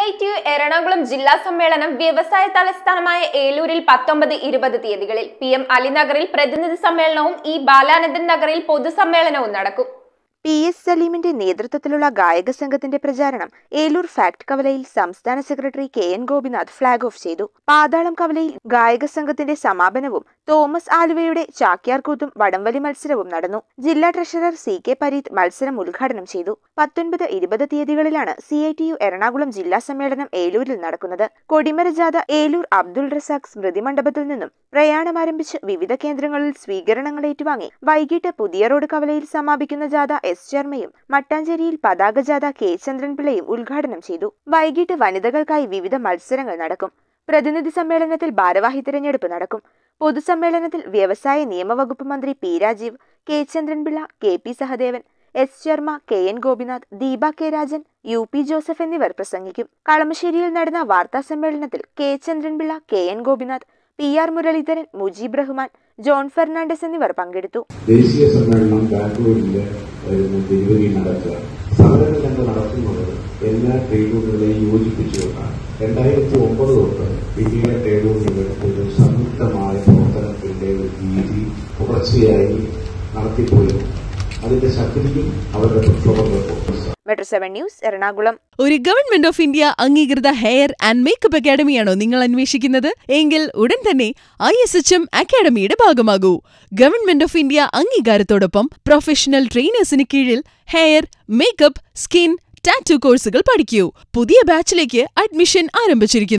I T U Ernakulam ജില്ലാ സമ്മേളനം വ്യവസായ തലസ്ഥാനമായ ഏലൂരിൽ പത്തൊമ്പത് ഇരുപത് തീയതികളിൽ പി എം അലിനഗറിൽ പ്രതിനിധി സമ്മേളനവും ഇ ബാലാനന്ദൻ നഗറിൽ പൊതുസമ്മേളനവും നടക്കും പി എസ് സലീമിന്റെ നേതൃത്വത്തിലുള്ള ഗായക സംഘത്തിന്റെ പ്രചാരണം ഏലൂർ ഫാക്ട് കവലയിൽ സംസ്ഥാന secretary K N Gopinath flag off ചെയ്തു പാതാളം കവലയിൽ ഗായക സംഘത്തിന്റെ സമാപനവും തോമസ് ആലുവയുടെ ചാക്യാർകൂത്തും വടംവലി മത്സരവും നടന്നു ജില്ലാ ട്രഷറർ സി കെ പരീത് മത്സരം ഉദ്ഘാടനം ചെയ്തു പത്തൊൻപത് ഇരുപത് തീയതികളിലാണ് C I T U Ernakulam ജില്ലാ സമ്മേളനം ഏലൂരിൽ നടക്കുന്നത് കൊടിമര ജാഥ ഏലൂർ അബ്ദുൾ റസാഖ് സ്മൃതി മണ്ഡപത്തിൽ നിന്നും പ്രയാണമാരംഭിച്ച് വിവിധ കേന്ദ്രങ്ങളിൽ സ്വീകരണങ്ങൾ ഏറ്റുവാങ്ങി വൈകിട്ട് പുതിയ റോഡ് കവലയിൽ സമാപിക്കുന്ന ജാഥ എസ് ശർമ്മയും മട്ടാഞ്ചേരിയിൽ പതാക ജാഥ കെ ചന്ദ്രൻപിള്ളയും ഉദ്ഘാടനം ചെയ്തു വൈകിട്ട് വനിതകൾക്കായി വിവിധ മത്സരങ്ങൾ നടക്കും പ്രതിനിധി സമ്മേളനത്തിൽ ഭാരവാഹി തിരഞ്ഞെടുപ്പ് നടക്കും പൊതുസമ്മേളനത്തിൽ വ്യവസായ നിയമവകുപ്പ് മന്ത്രി P Rajeev K Chandran Pillai K P Sahadevan S Sharma K N Gopinath Deepa K Rajan U P Joseph എന്നിവർ പ്രസംഗിക്കും കളമശ്ശേരിയിൽ നടന്ന വാർത്താ സമ്മേളനത്തിൽ K Chandran Pillai K N Gopinath P R Muraleedharan Mujeeb Rahman John Fernandez എന്നിവർ പങ്കെടുത്തു ദേശീയ സമ്മേളനം ബാംഗ്ലൂരിൽ വരുന്ന തിരുവരി നടക്കുക സമരം ഞങ്ങൾ നടത്തുന്നത് എല്ലാ ട്രേഡ് യൂണിയനുകളെയും യോജിപ്പിച്ചുകൊണ്ടാണ് രണ്ടായിരത്തി ഒമ്പത് തൊട്ട് വിവിധ ട്രേഡ് യൂണിയനുകൾ ഒരു സംയുക്തമായ പ്രവർത്തനത്തിന്റെ ഒരു രീതി തുടർച്ചയായി നടത്തിപ്പോയിരുന്നു അതിന്റെ ശക്തിയും അവരുടെ പ്രക്ഷോഭങ്ങൾക്കും മെട്രോ സെവൻ ന്യൂസ് എറണാകുളം ഒരു ഗവൺമെന്റ് ഓഫ് ഇന്ത്യ അംഗീകൃത ഹെയർ ആൻഡ് മേക്കപ്പ് അക്കാഡമിയാണോ നിങ്ങൾ അന്വേഷിക്കുന്നത് എങ്കിൽ ഉടൻ തന്നെ ഐ എസ് എച്ച് എം അക്കാഡമിയുടെ ഭാഗമാകൂ ഗവൺമെന്റ് ഓഫ് ഇന്ത്യ അംഗീകാരത്തോടൊപ്പം പ്രൊഫഷണൽ ട്രെയിനേഴ്സിന് കീഴിൽ ഹെയർ മേക്കപ്പ് സ്കിൻ ടാറ്റു കോഴ്സുകൾ പഠിക്കൂ പുതിയ ബാച്ചിലേക്ക് അഡ്മിഷൻ ആരംഭിച്ചിരിക്കുന്നു